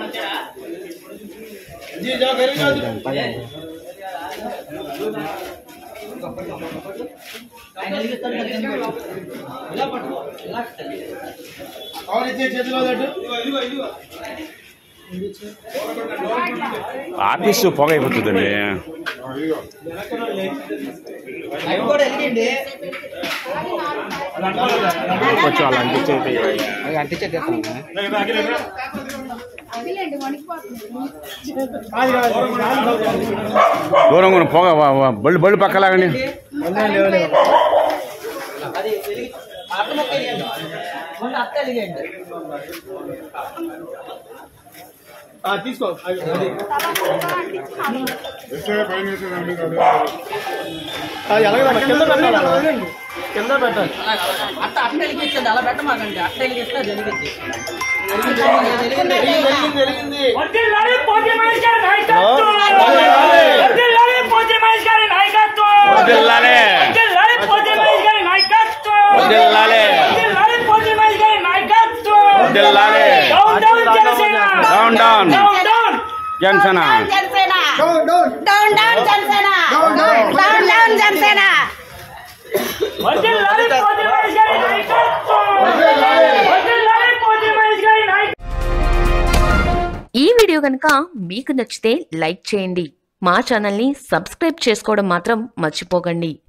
Office పొగ అయిపోతుందండి కొంచెం అలా అనిపించేది దూరం కూడా పొగ వా- వా- బళ్ళు బళ్ళు పక్కలాగండి తీసుకో అది ఎలాగ కింద పెట్టాలి కింద పెట్టాలి అట్ట అట్ట వెలిగించండి అలా పెట్టమాకండి అట్ట వెలిగిస్తే అది వెలిగింది వెలిగింది వెలిగింది వర్ధిల్లాలి పోటీ మహేష్ గారి నాయకత్వం వర్ధిల్లాలి. వర్ధిల్లాలి పోటీ మహేష్ గారి నాయకత్వం వర్ధిల్లాలి. వర్ధిల్లాలి పోటీ మహేష్ గారి నాయకత్వం వర్ధిల్లాలి. వర్ధిల్లాలి పోటీ మహేష్ గారి నాయకత్వం వర్ధిల్లాలి. Down down Janasena down down down down Janasena Janasena down down Janasena down down Janasena వర్ధిల్లాలి పోటీ మహేష్ గారి నాయకత్వం వర్ధిల్లాలి పోటీ మహేష్ గారి నాయకత్వం ఈ వీడియో కనుక మీకు నచ్చితే లైక్ చేయండి మా ఛానల్ని సబ్స్క్రైబ్ చేసుకోవడం మాత్రం మర్చిపోకండి